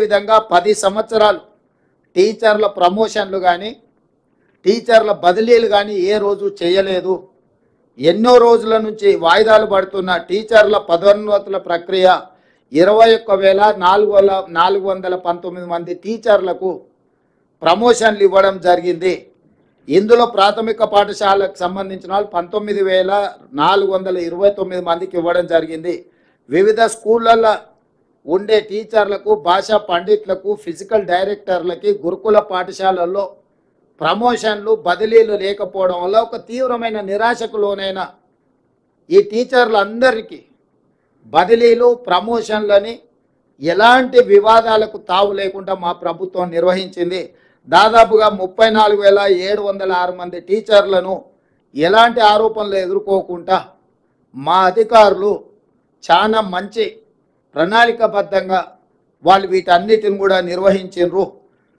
విధంగా పది సంవత్సరాలు టీచర్ల ప్రమోషన్లు కానీ టీచర్ల బదిలీలు కానీ ఏ రోజు చేయలేదు ఎన్నో రోజుల నుంచి వాయిదాలు పడుతున్న టీచర్ల పదోన్నతుల ప్రక్రియ ఇరవై ఒక్క వేల నాలుగు వేల నాలుగు వందల పంతొమ్మిది మంది టీచర్లకు ప్రమోషన్లు ఇవ్వడం జరిగింది ఇందులో ప్రాథమిక పాఠశాలకు సంబంధించిన వాళ్ళు పంతొమ్మిది వేల నాలుగు వందల ఇరవై తొమ్మిది మందికి ఇవ్వడం జరిగింది వివిధ స్కూళ్ళల్లో ఉండే టీచర్లకు భాషా పండిట్లకు ఫిజికల్ డైరెక్టర్లకి గురుకుల పాఠశాలల్లో ప్రమోషన్లు బదిలీలు లేకపోవడం వల్ల ఒక తీవ్రమైన నిరాశకు లోనైన ఈ టీచర్లందరికీ బదిలీలు ప్రమోషన్లని ఎలాంటి వివాదాలకు తావు లేకుండా మా ప్రభుత్వం నిర్వహించింది దాదాపుగా ముప్పై నాలుగు వేల ఏడు వందల ఆరు మంది టీచర్లను ఎలాంటి ఆరోపణలు ఎదుర్కోకుండా మా అధికారులు చాలా మంచి ప్రణాళికబద్ధంగా వాళ్ళు వీటన్నిటిని కూడా నిర్వహించారు